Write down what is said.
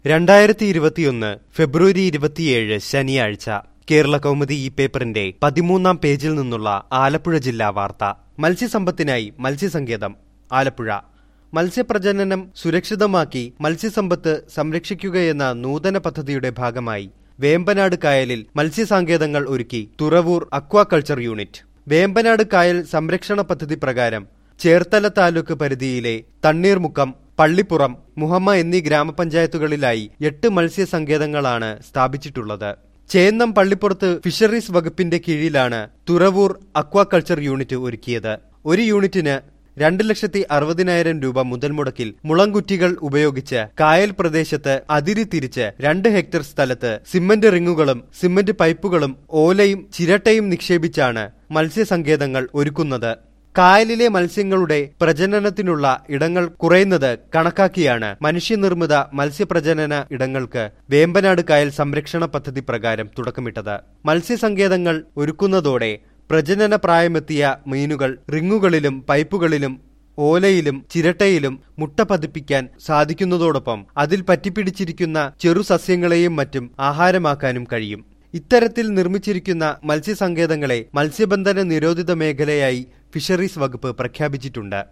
രണ്ടായിരത്തി ഇരുപത്തിയൊന്ന് ഫെബ്രുവരി ഇരുപത്തിയേഴ് ശനിയാഴ്ച കേരള കൗമുദി ഈ പേപ്പറിന്റെ പതിമൂന്നാം പേജിൽ നിന്നുള്ള ആലപ്പുഴ ജില്ലാ വാർത്ത മത്സ്യസമ്പത്തിനായി മത്സ്യസങ്കേതം ആലപ്പുഴ മത്സ്യപ്രജനനം സുരക്ഷിതമാക്കി മത്സ്യസമ്പത്ത് സംരക്ഷിക്കുകയെന്ന നൂതന പദ്ധതിയുടെ ഭാഗമായി വേമ്പനാട് കായലിൽ മത്സ്യസങ്കേതങ്ങൾ ഒരുക്കി തുറവൂർ അക്വാകൾച്ചർ യൂണിറ്റ് വേമ്പനാട് കായൽ സംരക്ഷണ പദ്ധതി പ്രകാരം ചേർത്തല താലൂക്ക് പരിധിയിലെ തണ്ണീർമുക്കം പള്ളിപ്പുറം മുഹമ്മ എന്നീ ഗ്രാമപഞ്ചായത്തുകളിലായി എട്ട് മത്സ്യസങ്കേതങ്ങളാണ് സ്ഥാപിച്ചിട്ടുള്ളത് ചേന്നം പള്ളിപ്പുറത്ത് ഫിഷറീസ് വകുപ്പിന്റെ കീഴിലാണ് തുറവൂർ അക്വാകൾച്ചർ യൂണിറ്റ് ഒരുക്കിയത് ഒരു യൂണിറ്റിന് രണ്ട് ലക്ഷത്തി അറുപതിനായിരം രൂപ മുതൽ മുടക്കിൽ മുളങ്കുറ്റികൾ ഉപയോഗിച്ച് കായൽ പ്രദേശത്ത് അതിരി തിരിച്ച് രണ്ട് ഹെക്ടർ സ്ഥലത്ത് സിമന്റ് റിങ്ങുകളും സിമന്റ് പൈപ്പുകളും ഓലയും ചിരട്ടയും നിക്ഷേപിച്ചാണ് മത്സ്യസങ്കേതങ്ങൾ ഒരുക്കുന്നത് കായലിലെ മത്സ്യങ്ങളുടെ പ്രജനനത്തിനുള്ള ഇടങ്ങൾ കുറയുന്നത് കണക്കാക്കിയാണ് മനുഷ്യനിർമ്മിത മത്സ്യപ്രജനന ഇടങ്ങൾക്ക് വേമ്പനാട് കായൽ സംരക്ഷണ പദ്ധതി പ്രകാരം തുടക്കമിട്ടത് മത്സ്യസങ്കേതങ്ങൾ ഒരുക്കുന്നതോടെ പ്രജനന പ്രായമെത്തിയ മീനുകൾ റിങ്ങുകളിലും പൈപ്പുകളിലും ഓലയിലും ചിരട്ടയിലും മുട്ട പതിപ്പിക്കാൻ സാധിക്കുന്നതോടൊപ്പം അതിൽ പറ്റിപ്പിടിച്ചിരിക്കുന്ന ചെറു സസ്യങ്ങളെയും മറ്റും ആഹാരമാക്കാനും കഴിയും ഇത്തരത്തിൽ നിർമ്മിച്ചിരിക്കുന്ന മത്സ്യസങ്കേതങ്ങളെ മത്സ്യബന്ധന നിരോധിത മേഖലയായി ഫിഷറീസ് വകുപ്പ് പ്രഖ്യാപിച്ചിട്ടുണ്ട്